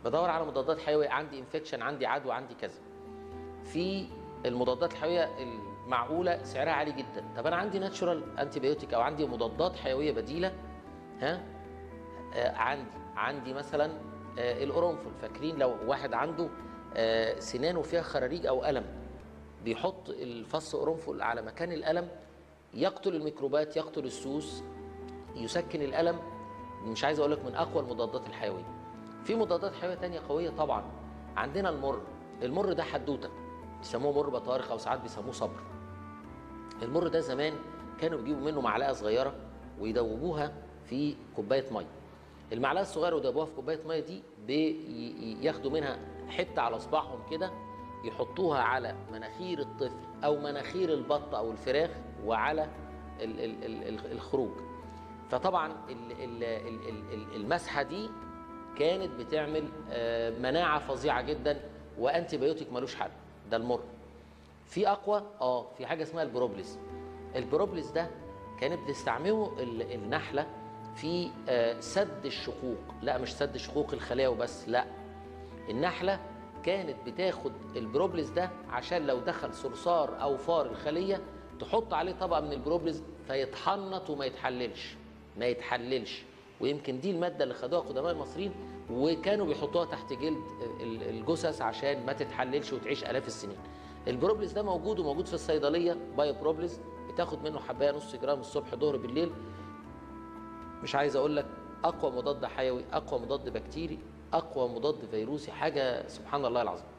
بدور على مضادات حيويه عندي انفكشن عندي عدوى عندي كذا في المضادات الحيويه المعقوله سعرها عالي جدا طب انا عندي ناتشورال انتي بيوتيك او عندي مضادات حيويه بديله ها آه عندي عندي مثلا آه القرنفل فاكرين لو واحد عنده آه سنانه فيها خراريج او الم بيحط الفص قرنفل على مكان الالم يقتل الميكروبات يقتل السوس يسكن الالم مش عايز اقول لك من اقوى المضادات الحيويه في مضادات حيويه تانية قويه طبعا عندنا المر المر ده حدوته بيسموه مر بطارخ او ساعات بيسموه صبر المر ده زمان كانوا بيجيبوا منه معلقه صغيره ويدوبوها في كوبايه ميه المعلقه الصغيره ويدوبوها في كوبايه ميه دي بياخدوا منها حته على صباعهم كده يحطوها على مناخير الطفل او مناخير البط او الفراخ وعلى ال ال ال الخروج فطبعا ال ال ال المسحه دي كانت بتعمل مناعه فظيعه جدا وانتي بيوتيك ملوش حل ده المر في اقوى اه في حاجه اسمها البروبليس البروبليس ده كانت بتستعمله النحله في سد الشقوق لا مش سد شقوق الخلايا وبس لا النحله كانت بتاخد البروبليس ده عشان لو دخل صرصار او فار الخليه تحط عليه طبقه من البروبليس فيتحنط وما يتحللش ما يتحللش ويمكن دي الماده اللي خدوها قدماء المصريين وكانوا بيحطوها تحت جلد الجثث عشان ما تتحللش وتعيش الاف السنين البروبليس ده موجود وموجود في الصيدليه بايو بروبليس بتاخد منه حبايه نص جرام الصبح ظهر بالليل مش عايز اقول لك اقوى مضاد حيوي اقوى مضاد بكتيري اقوى مضاد فيروسي حاجه سبحان الله العظيم